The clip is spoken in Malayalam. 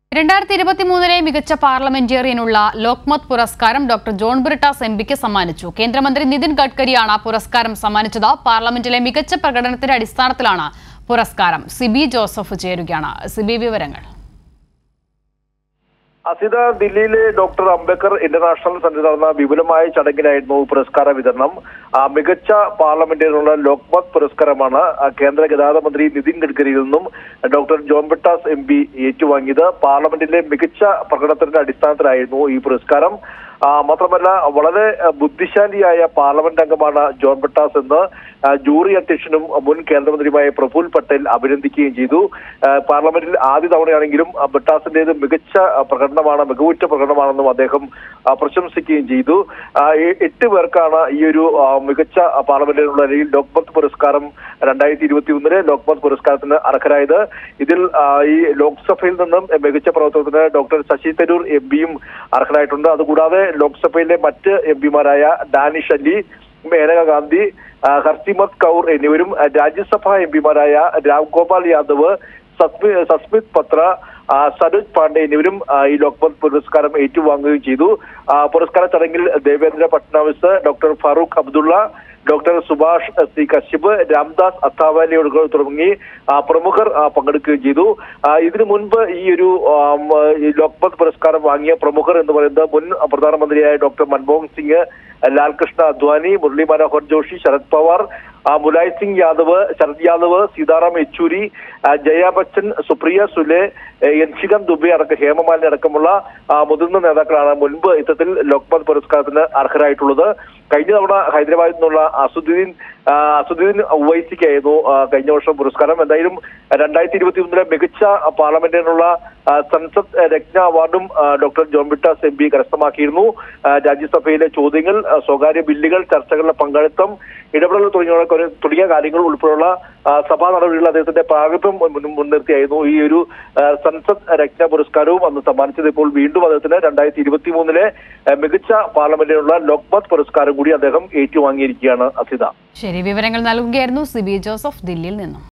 രണ്ടായിരത്തി ഇരുപത്തി മൂന്നിലെ മികച്ച പാർലമെന്റേറിയനുള്ള ലോക്മത് പുരസ്കാരം ഡോക്ടർ ജോൺ ബ്രിട്ടാസ് എം പിക്ക് സമ്മാനിച്ചു കേന്ദ്രമന്ത്രി നിതിൻ ഗഡ്കരിയാണ് പുരസ്കാരം സമ്മാനിച്ചത് പാർലമെന്റിലെ മികച്ച പ്രകടനത്തിന്റെ അടിസ്ഥാനത്തിലാണ് പുരസ്കാരം സിബി ജോസഫ് ചേരുകയാണ് സിബി വിവരങ്ങൾ അസിത ദില്ലിയിലെ ഡോക്ടർ അംബേദ്കർ ഇന്റർനാഷണൽ സെന്ററിൽ നടന്ന വിപുലമായ ചടങ്ങിലായിരുന്നു പുരസ്കാര വിതരണം ആ, മികച്ച പാർലമെന്റിനുള്ള ലോക്മത് പുരസ്കാരമാണ് ആ, കേന്ദ്ര ഗതാഗത മന്ത്രി നിതിൻ ഗഡ്കരിയിൽ നിന്നും doctor John Brittas M P ഏറ്റുവാങ്ങിയത് പാർലമെന്റിലെ മികച്ച പ്രകടനത്തിന്റെ അടിസ്ഥാനത്തിലായിരുന്നു ഈ പുരസ്കാരം ആ, മാത്രമല്ല വളരെ ആ, ബുദ്ധിശാലിയായ പാർലമെന്റ് അംഗമാണ് ജോൺ ബിട്ടാസ് എന്ന് ആ, ജൂറി അധ്യക്ഷനും മുൻ കേന്ദ്രമന്ത്രിയുമായ പ്രഫുൽ പട്ടേൽ അഭിനന്ദിക്കുകയും ചെയ്തു ആ, പാർലമെന്റിൽ ആദ്യ തവണയാണെങ്കിലും ആ, ബിട്ടാസിന്റേത് മികച്ച ആ, പ്രകടനമാണ് മികവുറ്റ പ്രകടനമാണെന്നും അദ്ദേഹം ആ, പ്രശംസിക്കുകയും ചെയ്തു ആ, എ- എട്ട് പേർക്കാണ് ഈ ഒരു ആ, മികച്ച പാർലമെന്റിനുള്ള അല്ലെങ്കിൽ ലോക്മത് പുരസ്കാരം രണ്ടായിരത്തി ഇരുപത്തി ഒന്നിലെ ലോക്മത് പുരസ്കാരത്തിന് അർഹരായത് ഇതിൽ ആ, ഈ ലോക്സഭയിൽ നിന്നും മികച്ച പ്രവർത്തനത്തിന് ഡോക്ടർ ശശി തരൂർ എം പിയും അർഹനായിട്ടുണ്ട് അതുകൂടാതെ ലോക്സഭയിലെ മറ്റ് എം പിമാരായ ഡാനിഷ് അലി മേനക ഗാന്ധി ആ, ഹർസിമത് കൗർ എന്നിവരും ആ, രാജ്യസഭാ എം പിമാരായ രാംഗോപാൽ യാദവ് സസ്മി സസ്മിത് പത്ര ആ, സരോജ് പാണ്ഡെ എന്നിവരും ആ, ഈ ലോക്മത് പുരസ്കാരം ഏറ്റുവാങ്ങുകയും ചെയ്തു ആ, പുരസ്കാര ചടങ്ങിൽ Devendra Fadnavis doctor Farooq Abdullah doctor Subhash C Kashyap Ramdas അത്താവാലിയോട് തുടങ്ങി ആ, പ്രമുഖർ ആ, പങ്കെടുക്കുകയും ചെയ്തു ആ, ഇതിനു മുൻപ് ഈ ഒരു ആം, ഈ ലോക്മത് പുരസ്കാരം വാങ്ങിയ പ്രമുഖർ എന്ന് പറയുന്നത് മുൻ പ്രധാനമന്ത്രിയായ ഡോക്ടർ മൻമോഹൻ സിംഗ് ലാൽകൃഷ്ണ അദ്വാനി മുരളി മനോഹർ ജോഷി ശരത് പവാർ ആ, മുലായ് സിംഗ് യാദവ് ശരത് യാദവ് സീതാറാം യെച്ചൂരി ആ, ജയ ബച്ചൻ സുപ്രിയ സുലെ എ, എൻഷികം ദുബെ അടക്കം ഹേമമാലിനി അടക്കമുള്ള ആ, മുതിർന്ന നേതാക്കളാണ് മുൻപ് ഇത്തരത്തിൽ ലോക്മത് പുരസ്കാരത്തിന് അർഹരായിട്ടുള്ളത് കഴിഞ്ഞ തവണ ഹൈദരാബാദിൽ നിന്നുള്ള അസുദ്ദീൻ ആ, അസുദ്ദീൻ ഉവൈസിക്കായിരുന്നു ആ, കഴിഞ്ഞ വർഷം പുരസ്കാരം എന്തായാലും രണ്ടായിരത്തി ഇരുപത്തി ഒന്നിലെ മികച്ച പാർലമെന്റിനുള്ള ആ, സൻസദ് രത്ന അവാർഡും ആ, doctor John Brittas M P കരസ്ഥമാക്കിയിരുന്നു ആ, രാജ്യസഭയിലെ ചോദ്യങ്ങൾ ആ, സ്വകാര്യ ബില്ലുകൾ ചർച്ചകളിലെ പങ്കാളിത്തം ഇടപെടൽ തുടങ്ങിയ തുടങ്ങിയ കാര്യങ്ങൾ ഉൾപ്പെടെയുള്ള ആ, സഭാ നടപടികൾ അദ്ദേഹത്തിന്റെ പ്രാഗൽഭ്യം മുൻ- മുൻനിർത്തിയായിരുന്നു ഈ ഒരു ആ, സൻസദ് രത്ന പുരസ്കാരവും അന്ന് സമ്മാനിച്ചത് ഇപ്പോൾ വീണ്ടും അദ്ദേഹത്തിന് രണ്ടായിരത്തി ഇരുപത്തി മൂന്നിലെ മികച്ച പാർലമെന്റിനുള്ള ലോക്മത് പുരസ്കാരം കൂടി അദ്ദേഹം ഏറ്റുവാങ്ങിയിരിക്കുകയാണ് അസിത ശരി വിവരങ്ങൾ നൽകുകയായിരുന്നു സിബി ജോസഫ് ദില്ലിയിൽ നിന്നും